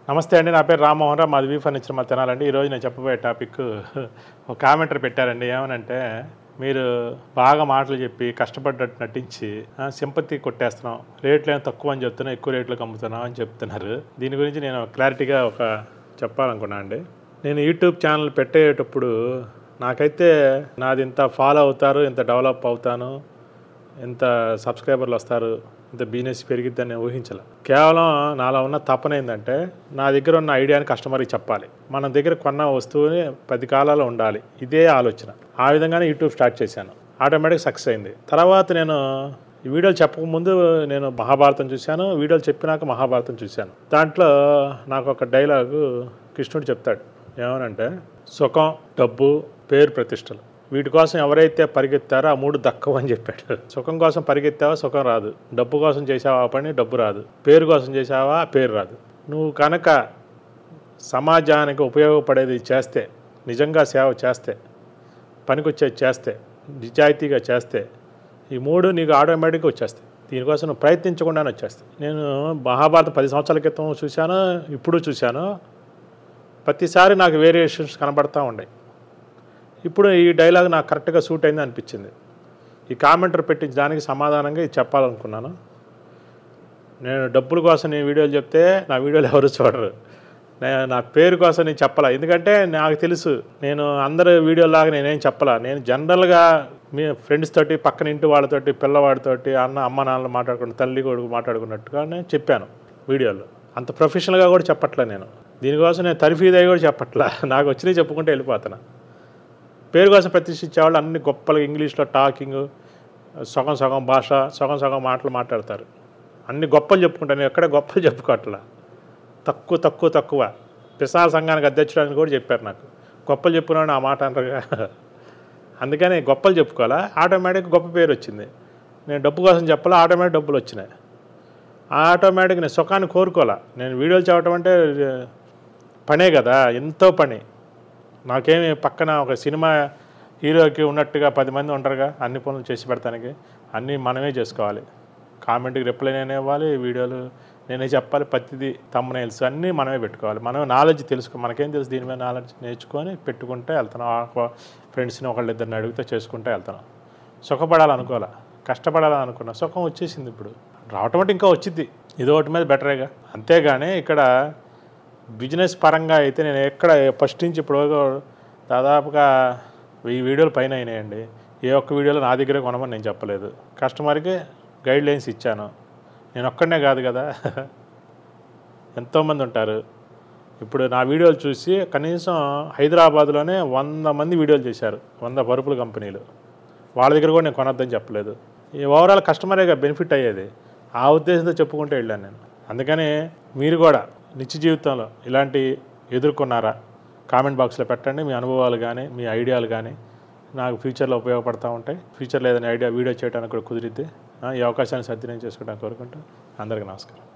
నమస్తే అండి నా పేరు రామ్మోహన్ రావు మాది వీ ఫర్నిచర్ మా తినాలండి ఈరోజు నేను చెప్పబోయే టాపిక్ ఒక కామెంటర్ పెట్టారండి ఏమనంటే మీరు బాగా మాటలు చెప్పి కష్టపడ్డట్టు నటించి సింపతి కొట్టేస్తున్నాం రేట్లు ఏమో తక్కువ అని చెప్తున్నా ఎక్కువ రేట్లకు అమ్ముతున్నాం అని చెప్తున్నారు దీని గురించి నేను క్లారిటీగా ఒక చెప్పాలనుకున్నా అండి నేను యూట్యూబ్ ఛానల్ పెట్టేటప్పుడు నాకైతే నాది ఇంత ఫాలో అవుతారు ఇంత డెవలప్ అవుతాను ఎంత సబ్స్క్రైబర్లు వస్తారు ఇంత బిజినెస్ పెరిగిద్దని నేను ఊహించాల కేవలం నాలో ఉన్న తపన ఏంటంటే నా దగ్గర ఉన్న ఐడియాని కస్టమర్కి చెప్పాలి మన దగ్గర కొన్న వస్తువుని పది కాలాలు ఉండాలి ఇదే ఆలోచన ఆ విధంగానే యూట్యూబ్ స్టార్ట్ చేశాను ఆటోమేటిక్ సక్సెస్ అయింది తర్వాత నేను ఈ వీడియోలు చెప్పకముందు నేను మహాభారతం చూశాను వీడియోలు చెప్పినాక మహాభారతం చూశాను దాంట్లో నాకు ఒక డైలాగు కృష్ణుడు చెప్తాడు ఏమనంటే సుఖం డబ్బు పేరు ప్రతిష్టలు వీటి కోసం ఎవరైతే పరిగెత్తారో ఆ మూడు దక్కవు అని చెప్పాడు సుఖం కోసం పరిగెత్తావా సుఖం రాదు డబ్బు కోసం చేసావా ఆ పని డబ్బు రాదు పేరు కోసం చేసావా పేరు రాదు నువ్వు కనుక సమాజానికి ఉపయోగపడేది చేస్తే నిజంగా సేవ చేస్తే పనికొచ్చేది చేస్తే నిజాయితీగా చేస్తే ఈ మూడు నీకు ఆటోమేటిక్గా వచ్చేస్తాయి దీనికోసం నువ్వు ప్రయత్నించకుండానే వచ్చేస్తాయి నేను మహాభారత పది సంవత్సరాల క్రితం చూశాను ఇప్పుడు చూశాను ప్రతిసారి నాకు వేరియేషన్స్ కనబడతా ఉన్నాయి ఇప్పుడు ఈ డైలాగ్ నాకు కరెక్ట్గా సూట్ అయింది అనిపించింది ఈ కామెంటర్ పెట్టించిన దానికి సమాధానంగా ఇది చెప్పాలనుకున్నాను నేను డబ్బుల కోసం నేను వీడియోలు చెప్తే నా వీడియోలు ఎవరు చూడరు నేను నా పేరు కోసం నేను చెప్పాలా ఎందుకంటే నాకు తెలుసు నేను అందరి వీడియోలాగా నేనేం చెప్పాలా నేను జనరల్గా మీ ఫ్రెండ్స్ తోటి పక్కన ఇంటి వాళ్ళతోటి పిల్లవాడితోటి అన్న అమ్మ నాన్నలు మాట్లాడుకున్న తల్లి కొడుకు మాట్లాడుకున్నట్టుగా నేను చెప్పాను వీడియోలో అంత ప్రొఫెషనల్గా కూడా చెప్పట్లే నేను దీనికోసం నేను తరిఫీదయ్యి కూడా చెప్పట్లా నాకు వచ్చినవి చెప్పుకుంటే వెళ్ళిపోతాను పేరు కోసం ప్రతిష్ఠించేవాళ్ళు అన్ని గొప్పలు ఇంగ్లీష్లో టాకింగ్ సగం సగం భాష సగం సగం మాటలు మాట్లాడతారు అన్ని గొప్పలు చెప్పుకుంటాను నేను ఎక్కడ గొప్పలు చెప్పుకోవట్లా తక్కువ తక్కువ తక్కువ పిసాల సంఘానికి అధ్యక్షుడానికి కూడా చెప్పారు నాకు గొప్పలు చెప్పుకున్నాను ఆ మాట అంటారుగా అందుకని గొప్పలు చెప్పుకోవాలా ఆటోమేటిక్ గొప్ప పేరు వచ్చింది నేను డబ్బు కోసం చెప్పాలా ఆటోమేటిక్ డబ్బులు వచ్చినాయి ఆటోమేటిక్ నేను సుఖాన్ని కోరుకోవాలా నేను వీడియోలు చెప్పడం అంటే పనే కదా ఎంతో పని నాకేమి పక్కన ఒక సినిమా హీరోకి ఉన్నట్టుగా పది మంది ఉంటారుగా అన్ని పనులు చేసి పెడతానికి అన్నీ మనమే చేసుకోవాలి కామెంట్కి రిప్లై నేనే ఇవ్వాలి వీడియోలు నేనే చెప్పాలి ప్రతిదీ తమ్మనైల్స్ అన్నీ మనమే పెట్టుకోవాలి మనం నాలెడ్జ్ తెలుసుకో మనకేం తెలుసు దీని మీద నాలెడ్జ్ నేర్చుకొని పెట్టుకుంటే వెళ్తున్నాం ఫ్రెండ్స్ని ఒకళ్ళిద్దరిని అడిగితే చేసుకుంటే వెళ్తున్నాం సుఖపడాలనుకోవాలా కష్టపడాలనుకున్నా సుఖం వచ్చేసింది ఇప్పుడు రావటం అంటే ఇంకా వచ్చింది ఇది ఒకటి మీద బెటరేగా అంతేగాని ఇక్కడ బిజినెస్ పరంగా అయితే నేను ఎక్కడ ఫస్ట్ నుంచి ఇప్పుడు వరకు దాదాపుగా వెయ్యి వీడియోలు పైన అయినాయండి ఏ ఒక్క వీడియోలో నా దగ్గరే కొనమని నేను చెప్పలేదు కస్టమర్కి గైడ్ లైన్స్ ఇచ్చాను నేను ఒక్కడనే కాదు కదా ఎంతోమంది ఉంటారు ఇప్పుడు నా వీడియోలు చూసి కనీసం హైదరాబాద్లోనే వంద మంది వీడియోలు చేశారు వంద పరుపుల కంపెనీలు వాళ్ళ దగ్గర కూడా నేను కొనొద్దని చెప్పలేదు ఈ ఓవరాల్ కస్టమరేగా బెనిఫిట్ అయ్యేది ఆ ఉద్దేశంతో చెప్పుకుంటూ వెళ్ళాను నేను అందుకని మీరు కూడా నిత్య జీవితంలో ఇలాంటి ఎదుర్కొన్నారా కామెంట్ బాక్స్లో పెట్టండి మీ అనుభవాలు కానీ మీ ఐడియాలు కానీ నాకు ఫ్యూచర్లో ఉపయోగపడతా ఉంటాయి ఫ్యూచర్లో ఏదైనా ఐడియా వీడియో చేయడానికి కూడా కుదిరిద్ది ఆ, ఈ అవకాశాన్ని సద్వినియోగం చేసుకోవడానికి కోరుకుంటూ అందరికీ నమస్కారం